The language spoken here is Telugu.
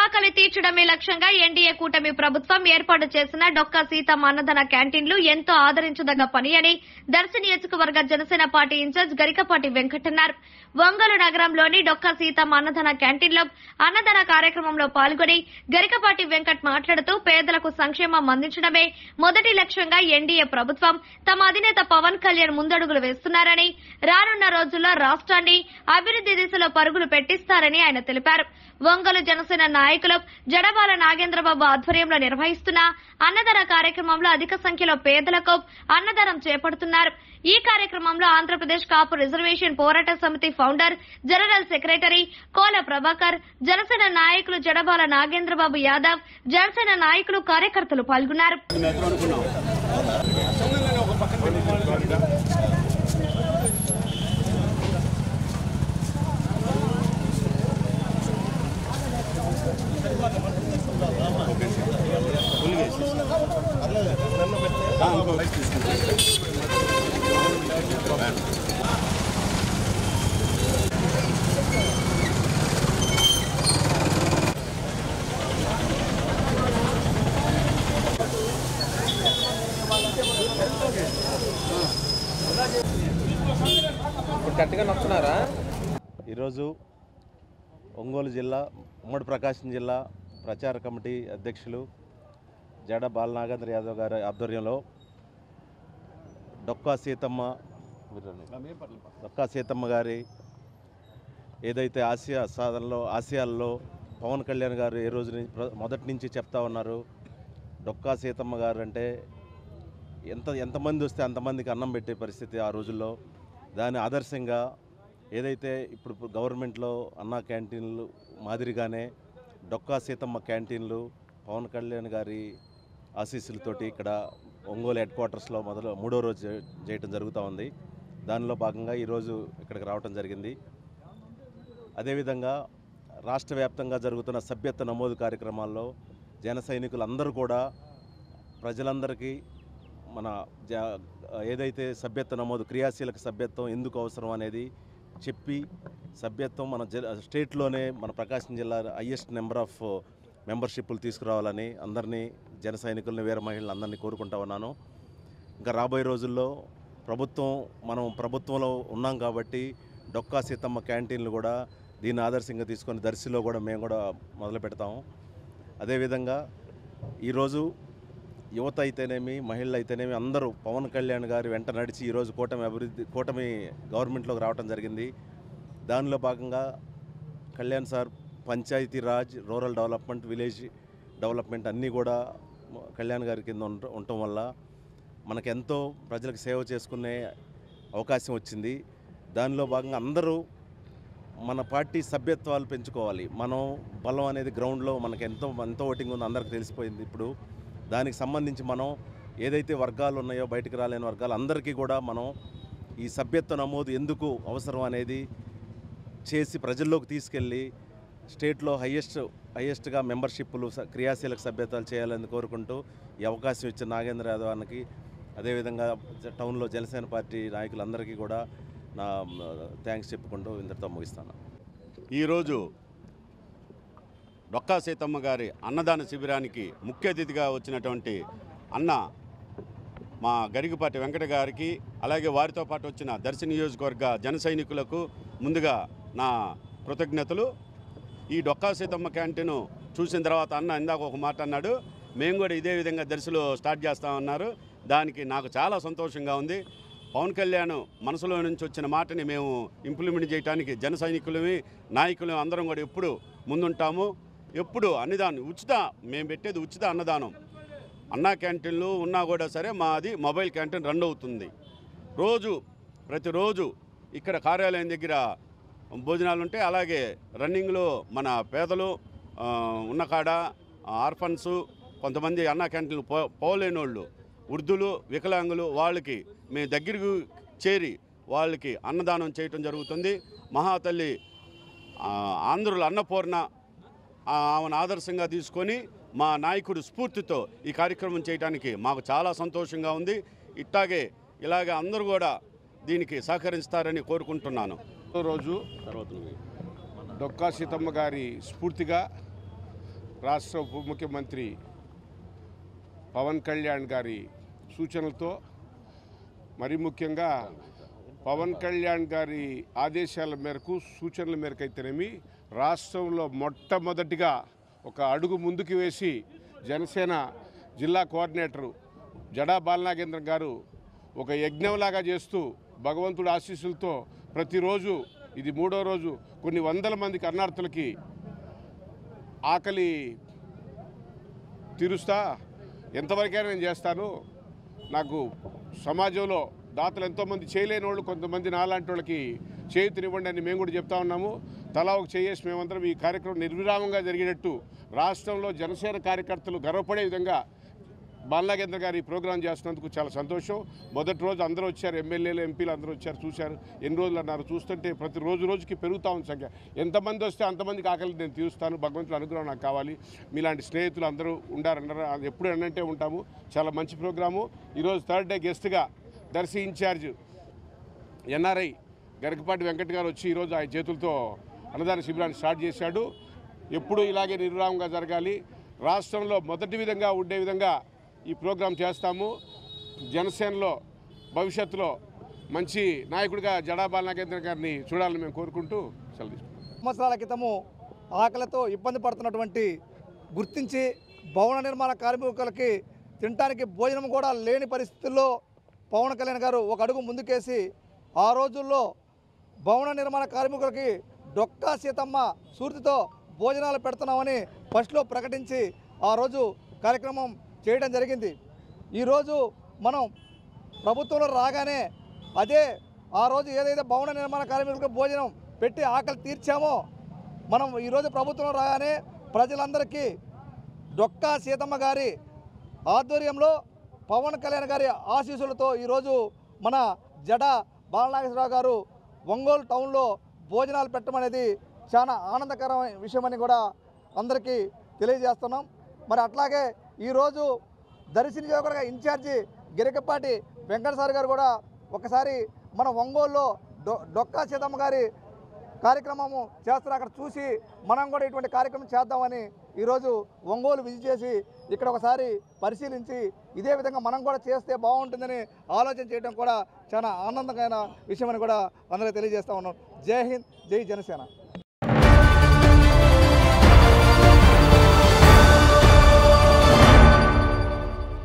ఆకలి తీర్చడమే లక్ష్యంగా ఎన్డీఏ కూటమి ప్రభుత్వం ఏర్పాటు చేసిన డొక్కా సీతమ్మ అన్నదాన క్యాంటీన్లు ఎంతో ఆదరించదగ్గ పని అని దర్శి నియోజకవర్గ జనసేన పార్టీ ఇన్ఛార్జ్ గరికపాటి వెంకటన్నారు ఒంగోలు నగరంలోని డొక్కా సీతమ్మ అన్నదాన క్యాంటీన్లో అన్నదాన కార్యక్రమంలో పాల్గొని గరికపాటి వెంకట్ మాట్లాడుతూ పేదలకు సంక్షేమం అందించడమే మొదటి లక్ష్యంగా ఎన్డీఏ ప్రభుత్వం తమ అధినేత పవన్ కళ్యాణ్ ముందడుగులు వేస్తున్నారని రానున్న రోజుల్లో రాష్ట్రాన్ని అభివృద్ది దిశలో పరుగులు పెట్టిస్తారని ఆయన తెలిపారు ఒంగోలు జనసేన నాయకులు జడబాల నాగేంద్రబాబు ఆధ్వర్యంలో నిర్వహిస్తున్న అన్నదాన కార్యక్రమంలో అధిక సంఖ్యలో పేదలకు అన్నదానం చేపడుతున్నారు ఈ కార్యక్రమంలో ఆంధ్రప్రదేశ్ కాపు రిజర్వేషన్ పోరాట సమితి founder general secretary Kola Prabhakar Janasena నాయకులు జడబాల నాగేంద్రబాబు యాదవ్ జనసేన నాయకులు కార్యకర్తలు పాల్గొన్నారు ఇప్పుడు కరెక్ట్గా నొక్కున్నారా ఈరోజు ఒంగోలు జిల్లా ఉమ్మడి ప్రకాశం జిల్లా ప్రచార కమిటీ అధ్యక్షులు జడ బాలనాగేంద్ర యాదవ్ గారి ఆధ్వర్యంలో డొక్కా సీతమ్మ డొక్కా సీతమ్మ గారి ఏదైతే ఆసియా సాధనలో ఆసియాల్లో పవన్ కళ్యాణ్ గారు ఏ రోజు నుంచి ప్ర- మొదటి నుంచి చెప్తా ఉన్నారు డొక్కా సీతమ్మ గారు అంటే ఎంత ఎంతమంది వస్తే అంతమందికి అన్నం పెట్టే పరిస్థితి ఆ రోజుల్లో దాని ఆదర్శంగా ఏదైతే ఇప్పుడు గవర్నమెంట్లో అన్నా క్యాంటీన్లు మాదిరిగానే డొక్కా సీతమ్మ క్యాంటీన్లు పవన్ కళ్యాణ్ గారి ఆశీస్సులతోటి ఇక్కడ ఒంగోలు హెడ్ క్వార్టర్స్లో మొదలు మూడో రోజు చే- చేయటం జరుగుతూ ఉంది దానిలో భాగంగా ఈరోజు ఇక్కడికి రావటం జరిగింది అదేవిధంగా రాష్ట్ర వ్యాప్తంగా జరుగుతున్న సభ్యత్వ నమోదు కార్యక్రమాల్లో జన సైనికులందరూ కూడా ప్రజలందరికీ మన జ ఏదైతే సభ్యత్వ నమోదు క్రియాశీలక సభ్యత్వం ఎందుకు అవసరం అనేది చెప్పి సభ్యత్వం మన జిల్లా స్టేట్లోనే మన ప్రకాశం జిల్లా హయ్యెస్ట్ నెంబర్ ఆఫ్ మెంబర్షిప్లు తీసుకురావాలని అందరినీ జన సైనికుల్ని వీర మహిళలు అందరినీ కోరుకుంటా ఉన్నాను ఇంకా రాబోయే రోజుల్లో ప్రభుత్వం మనం ప్రభుత్వంలో ఉన్నాం కాబట్టి డొక్కా సీతమ్మ క్యాంటీన్లు కూడా దీన్ని ఆదర్శంగా తీసుకొని దర్శిలో కూడా మేము కూడా మొదలు పెడతాము అదేవిధంగా ఈరోజు యువత అయితేనేమి మహిళలు అయితేనేమి అందరూ పవన్ కళ్యాణ్ గారి వెంట నడిచి ఈరోజు కూటమి అభివృద్ధి కూటమి గవర్నమెంట్లోకి రావడం జరిగింది దానిలో భాగంగా Kalyan sir Panchayati Raj rural development village development అన్నీ కూడా కళ్యాణ్ గారి కింద ఉంట ఉండటం వల్ల మనకెంతో ప్రజలకు సేవ చేసుకునే అవకాశం వచ్చింది దానిలో భాగంగా అందరూ మన పార్టీ సభ్యత్వాలు పెంచుకోవాలి మనం బలం అనేది గ్రౌండ్లో మనకు ఎంతో ఎంతో ఓటింగ్ ఉందో అందరికి తెలిసిపోయింది ఇప్పుడు దానికి సంబంధించి మనం ఏదైతే వర్గాలు ఉన్నాయో బయటకు రాలేని వర్గాలు అందరికీ కూడా మనం ఈ సభ్యత్వ నమోదు ఎందుకు అవసరం అనేది చేసి ప్రజల్లోకి తీసుకెళ్ళి స్టేట్లో హయ్యెస్ట్ హయ్యెస్ట్గా మెంబర్షిప్లు స- క్రియాశీలక సభ్యతలు చేయాలని కోరుకుంటూ ఈ అవకాశం ఇచ్చిన నాగేంద్ర యాదవ్ అన్నకి అదేవిధంగా జ- టౌన్లో జనసేన పార్టీ నాయకులందరికీ కూడా నా థ్యాంక్స్ చెప్పుకుంటూ ఇంతటితో ముగిస్తాను ఈరోజు డొక్కా సీతమ్మ గారి అన్నదాన శిబిరానికి ముఖ్య అతిథిగా వచ్చినటువంటి అన్న మా గరిగిపాటి వెంకట గారికి అలాగే వారితో పాటు వచ్చిన దర్శి నియోజకవర్గ జన సైనికులకు ముందుగా నా కృతజ్ఞతలు ఈ డొక్కా సీతమ్మ క్యాంటీన్ చూసిన తర్వాత అన్న ఇందాక ఒక మాట అన్నాడు మేము కూడా ఇదే విధంగా దర్శిలో స్టార్ట్ చేస్తామన్నారు దానికి నాకు చాలా సంతోషంగా ఉంది పవన్ కళ్యాణ్ మనసులో నుంచి వచ్చిన మాటని మేము ఇంప్లిమెంట్ చేయడానికి జన సైనికులమి నాయకులు అందరం కూడా ఎప్పుడు ముందుంటాము ఎప్పుడు అన్నదానం ఉచిత మేము పెట్టేది ఉచిత అన్నదానం అన్నా క్యాంటీన్లు ఉన్నా కూడా సరే మాది మొబైల్ క్యాంటీన్ రన్ అవుతుంది రోజు ప్రతిరోజు ఇక్కడ కార్యాలయం దగ్గర భోజనాలు ఉంటాయి అలాగే రన్నింగ్లో మన పేదలు ఆ, ఉన్న కాడ ఆర్ఫన్స్ కొంతమంది అన్నా క్యాంటీన్లు పో పోలేని వాళ్ళు వృద్ధులు వికలాంగులు వాళ్ళకి మేము దగ్గరకు చేరి వాళ్ళకి అన్నదానం చేయటం జరుగుతుంది మహాతల్లి ఆ, ఆంధ్రుల అన్నపూర్ణ ఆ, ఆమెను ఆదర్శంగా తీసుకొని మా నాయకుడు స్ఫూర్తితో ఈ కార్యక్రమం చేయడానికి మాకు చాలా సంతోషంగా ఉంది ఇట్టాగే ఇలాగే అందరూ కూడా దీనికి సహకరిస్తారని కోరుకుంటున్నాను రోజు తర్వాత నువ్వు. డొక్కా సీతమ్మ గారి స్ఫూర్తిగా రాష్ట్ర ఉప ముఖ్యమంత్రి పవన్ కళ్యాణ్ గారి సూచనలతో మరి ముఖ్యంగా పవన్ కళ్యాణ్ గారి ఆదేశాల మేరకు సూచనల మేరకు అయితేనేమి రాష్ట్రంలో మొట్టమొదటిగా ఒక అడుగు ముందుకు వేసి జనసేన జిల్లా కోఆర్డినేటరు జడా బాలనాగేంద్ర గారు ఒక యజ్ఞంలాగా చేస్తూ భగవంతుడి ఆశీస్సులతో ప్రతిరోజు ఇది మూడో రోజు కొన్ని వందల మంది కర్ణార్థులకి ఆకలి తీరుస్తా ఎంతవరకైనా నేను చేస్తాను నాకు సమాజంలో దాతలు ఎంతోమంది చేయలేని వాళ్ళు కొంతమంది నాలాంటి వాళ్ళకి చేయుతనివ్వండి అని మేము కూడా చెప్తా ఉన్నాము తలా ఒక చేయేసి మేమందరం ఈ కార్యక్రమం నిర్విరామంగా జరిగేటట్టు రాష్ట్రంలో జనసేన కార్యకర్తలు గర్వపడే విధంగా బాలనాగేంద్ర గారు ఈ ప్రోగ్రాం చేస్తున్నందుకు చాలా సంతోషం మొదటి రోజు అందరూ వచ్చారు ఎమ్మెల్యేలు ఎంపీలు అందరూ వచ్చారు చూశారు ఎన్ని రోజులు అన్నారు చూస్తుంటే ప్రతి రోజు రోజుకి పెరుగుతా ఉంది సంఖ్య ఎంతమంది వస్తే అంతమందికి ఆకలి నేను తీరుస్తాను భగవంతుడు అనుగ్రహం నాకు కావాలి మీలాంటి స్నేహితులు అందరూ ఉండారన్నారు అది ఎప్పుడు అన్నంటే ఉంటాము చాలా మంచి ప్రోగ్రాము ఈరోజు థర్డ్ డే గెస్ట్గా దర్శి ఇన్ఛార్జ్ ఎన్ఆర్ఐ గరికపాటి వెంకట్ గారు వచ్చి ఈరోజు ఆయన చేతులతో అన్నదాన శిబిరాన్ని స్టార్ట్ చేశాడు ఎప్పుడూ ఇలాగే నిర్విరామంగా జరగాలి రాష్ట్రంలో మొదటి విధంగా ఉండే విధంగా ఈ ప్రోగ్రాం చేస్తాము జనసేనలో భవిష్యత్తులో మంచి నాయకుడిగా జడా బాలనాగేంద్ర గారిని చూడాలని మేము కోరుకుంటూ సెలవు తీసుకుంటాం సంవత్సరాల క్రితము ఆకలితో ఇబ్బంది పడుతున్నటువంటి గుర్తించి భవన నిర్మాణ కార్మికులకి తినడానికి భోజనం కూడా లేని పరిస్థితుల్లో పవన్ కళ్యాణ్ గారు ఒక అడుగు ముందుకేసి ఆ రోజుల్లో భవన నిర్మాణ కార్మికులకి డొక్కా సీతమ్మ సూర్తితో భోజనాలు పెడుతున్నామని ఫస్ట్లో ప్రకటించి ఆ రోజు కార్యక్రమం చేయడం జరిగింది ఈరోజు మనం ప్రభుత్వంలో రాగానే అదే ఆ రోజు ఏదైతే భవన నిర్మాణ కార్మికులకు భోజనం పెట్టి ఆకలి తీర్చామో మనం ఈరోజు ప్రభుత్వంలో రాగానే ప్రజలందరికీ డొక్కా సీతమ్మ గారి ఆధ్వర్యంలో పవన్ కళ్యాణ్ గారి ఆశీస్సులతో ఈరోజు మన జడ బాలనాగేశ్వరరావు గారు ఒంగోలు టౌన్లో భోజనాలు పెట్టమనేది చాలా ఆనందకరమైన విషయమని కూడా అందరికీ తెలియజేస్తున్నాం మరి అట్లాగే ఈరోజు దర్శి నియోజకవర్గ ఇన్ఛార్జి గిరికపాటి వెంకట సార్ గారు కూడా ఒకసారి మన ఒంగోలులో డొ డొక్కా సీతమ్మ గారి కార్యక్రమము చేస్తారు అక్కడ చూసి మనం కూడా ఇటువంటి కార్యక్రమం చేద్దామని ఈరోజు ఒంగోలు విజిట్ చేసి ఇక్కడ ఒకసారి పరిశీలించి ఇదే విధంగా మనం కూడా చేస్తే బాగుంటుందని ఆలోచన చేయడం కూడా చాలా ఆనందకరమైన విషయమని కూడా అందరికీ తెలియజేస్తా ఉన్నాం జై హింద్ జై జనసేన